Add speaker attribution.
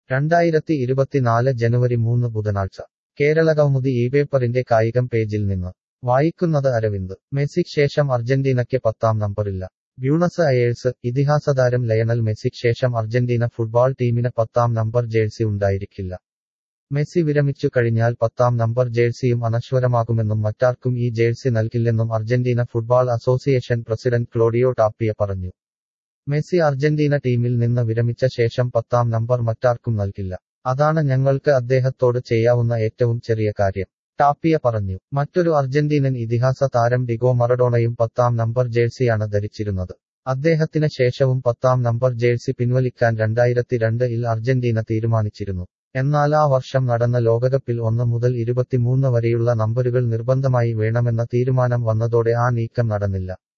Speaker 1: രണ്ടായിരത്തി ഇരുപത്തിനാല് ജനുവരി മൂന്ന് ബുധനാഴ്ച കേരളകൗമുദി ഈ പേപ്പറിന്റെ കായികം പേജിൽ നിന്ന് വായിക്കുന്നത് അരവിന്ദ് മെസ്സിക്ക് ശേഷം അർജന്റീനയ്ക്ക് പത്താം നമ്പറില്ല ബ്യൂണസ് അയേഴ്സ് ഇതിഹാസതാരം ലയണൽ മെസ്സിക്ക് ശേഷം അർജന്റീന ഫുട്ബോൾ ടീമിന് പത്താം നമ്പർ ജേഴ്സി ഉണ്ടായിരിക്കില്ല മെസ്സി വിരമിച്ചു കഴിഞ്ഞാൽ പത്താം നമ്പർ ജേഴ്സിയും അനശ്വരമാകുമെന്നും മറ്റാർക്കും ഈ ജേഴ്സി നൽകില്ലെന്നും Argentina football association president Claudio Tapia പറഞ്ഞു മെസ്സി അർജന്റീന ടീമിൽ നിന്ന് വിരമിച്ച ശേഷം പത്താം നമ്പർ മറ്റാർക്കും നൽകില്ല അതാണ് ഞങ്ങൾക്ക് അദ്ദേഹത്തോട് ചെയ്യാവുന്ന ഏറ്റവും ചെറിയ കാര്യം ടാപ്പിയ പറഞ്ഞു മറ്റൊരു അർജന്റീനൻ ഇതിഹാസ താരം ഡിഗോ മറഡോണയും പത്താം നമ്പർ ജേഴ്സിയാണ് ധരിച്ചിരുന്നത് അദ്ദേഹത്തിന് ശേഷവും പത്താം നമ്പർ ജേഴ്സി പിൻവലിക്കാൻ രണ്ടായിരത്തി രണ്ടിൽ അർജന്റീന തീരുമാനിച്ചിരുന്നു എന്നാൽ ആ വർഷം നടന്ന ലോകകപ്പിൽ ഒന്ന് മുതൽ ഇരുപത്തിമൂന്ന് വരെയുള്ള നമ്പരുകൾ നിർബന്ധമായി വേണമെന്ന തീരുമാനം വന്നതോടെ ആ നീക്കം നടന്നില്ല